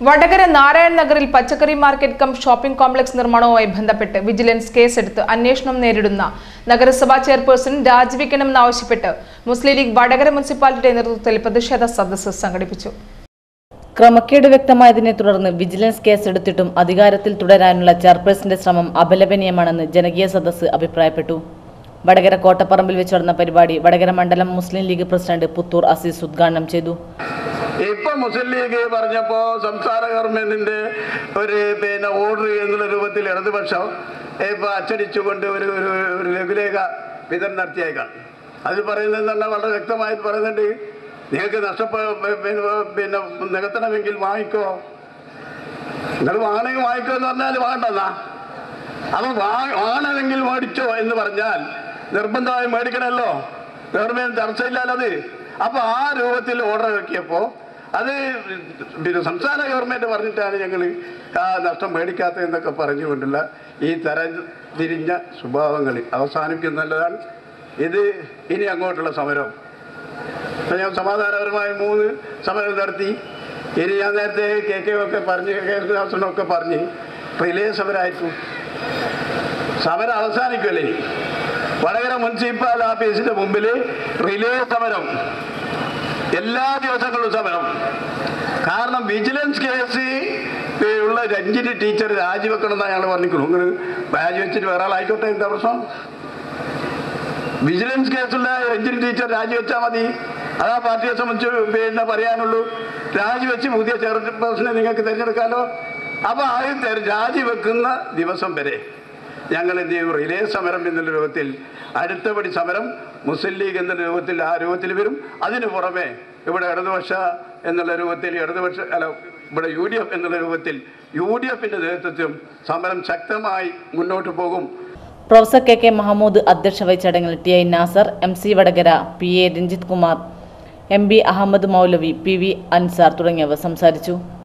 വടകര നാരായൺ നഗറിൽ പച്ചക്കറി market cum shopping complex നിർമ്മാണവുമായി ബന്ധപ്പെട്ട് വിജിലൻസ് കേസെടുത്ത് അന്വേഷണം നേരിടുന്ന നഗരസഭാ ചെയർപേഴ്സൺ രാജിവെക്കണമെന്നാവശ്യപ്പെട്ട് മുസ്ലിം ലീഗ് വടകര മുനിസിപ്പാലിറ്റിയുടെ നേതൃത്വത്തിൽ പ്രതിഷേധ സദസ്സ് സംഘടിപ്പിച്ചു ക്രമക്കേട് വ്യക്തമായതിനെ തുടർന്ന് വിജിലൻസ് കേസെടുത്തിട്ടും അധികാരത്തിൽ തുടരാനുള്ള ചെയർപേഴ്സന്റെ ശ്രമം അപലപനീയമാണെന്ന് ജനകീയ സദസ്സ് അഭിപ്രായപ്പെട്ടു വടകര കോട്ടപ്പറമ്പിൽ വെച്ച് നടന്ന പരിപാടി വടകര മണ്ഡലം മുസ്ലിം ലീഗ് പ്രസിഡന്റ് പുത്തൂർ അസീസ് ഉദ്ഘാടനം ചെയ്തു ഇപ്പൊ മുസ്ലിം ലീഗ് പറഞ്ഞപ്പോ സംസ്ഥാന ഗവൺമെന്റിന്റെ ഒരു പിന്നെ ഓർഡർ എന്നുള്ള രൂപത്തിൽ ഇടതുപക്ഷം ഇപ്പൊ അച്ചടിച്ചുകൊണ്ട് ഒരു ഒരു ഒരു ലഘുലേഖ വിതരണം നടത്തിയേക്കാണ് അതിൽ പറയുന്നത് തന്നെ വളരെ വ്യക്തമായിട്ട് പറയുന്നുണ്ട് നിങ്ങൾക്ക് നഷ്ടപ്പെ പിന്നെ പിന്നെ നികത്തണമെങ്കിൽ വാങ്ങിക്കോ നിങ്ങൾ വാങ്ങണമെങ്കിൽ വാങ്ങിക്കോ എന്ന് പറഞ്ഞാൽ വാങ്ങണ്ടെന്നാ അപ്പൊ വാ- വാങ്ങണമെങ്കിൽ മേടിച്ചോ എന്ന് പറഞ്ഞാൽ നിർബന്ധമായി മേടിക്കണമല്ലോ ഗവൺമെന്റ് ചർച്ചയില്ലല്ലോ അത് അപ്പൊ ആ രൂപത്തിൽ ഓർഡർ ഇറക്കിയപ്പോ അത് പിന്നെ സംസ്ഥാന ഗവൺമെന്റ് പറഞ്ഞിട്ടാണ് ഞങ്ങൾ ആ നഷ്ടം മേടിക്കാത്തതെന്നൊക്കെ പറഞ്ഞുകൊണ്ടുള്ള ഈ തരം തിരിഞ്ഞ സ്വഭാവങ്ങൾ അവസാനിക്കുന്നതാണ് ഇത് ഇനി അങ്ങോട്ടുള്ള സമരം ഇപ്പൊ ഞാൻ സമാധാനപരമായ മൂന്ന് സമരം നടത്തി ഇനി ഞാൻ നേരത്തെ കെ കെ ഒക്കെ പറഞ്ഞ് കെ കെ ദാസനൊക്കെ പറഞ്ഞ് റിലേ സമരമായിരിക്കും സമരം അവസാനിക്കുമല്ലേ ഇനി വടകര മുനിസിപ്പൽ ഓഫീസിന്റെ മുമ്പിൽ റിലേ സമരം എല്ലാ ദിവസങ്ങളിലും സമരം കാരണം വിജിലൻസ് കേസ് ഉള്ള രഞ്ജിനി ടീച്ചർ രാജിവെക്കണം എന്നാണ് ഞങ്ങൾ പറഞ്ഞിരിക്കുന്നു നിങ്ങൾ രാജിവെച്ചിട്ട് വേറെ ആളായിക്കോട്ടെ എന്താ പ്രശ്നം വിജിലൻസ് കേസുള്ള രഞ്ജിനി ടീച്ചർ രാജിവെച്ചാൽ മതി അതാ പാർട്ടിയെ സംബന്ധിച്ച് പിന്നെ പറയാനുള്ളൂ രാജിവെച്ച് പുതിയ ചെയർപേഴ്സണെ നിങ്ങൾക്ക് തിരഞ്ഞെടുക്കാമല്ലോ അപ്പോൾ ആദ്യം തെര- രാജിവെക്കുന്ന ദിവസം വരെ ഞങ്ങൾ എന്ത് ചെയ്യും റിലേ സമരം എന്നുള്ള രൂപത്തിൽ അടുത്തപടി സമരം മുസ്ലിം ലീഗ് എന്നുള്ള രൂപത്തിൽ ആ രൂപത്തിൽ വരും അതിനു പുറമെ ഇവിടെ ഇടതുപക്ഷ എന്നുള്ള രൂപത്തിൽ ഇടതുപക്ഷ അല്ല ഇവിടെ യു ഡി എഫ് എന്നുള്ള രൂപത്തിൽ യു ഡി എഫിൻ്റെ നേതൃത്വം സമരം ശക്തമായി മുന്നോട്ട് പോകും പ്രൊഫസർ കെ കെ മഹമ്മൂദ് അധ്യക്ഷ വഹിച്ച ചടങ്ങിൽ T I Nasar M C Vadakara P A Ranjith Kumar M B Ahammed Moulavi P V Ansar തുടങ്ങിയവർ സംസാരിച്ചു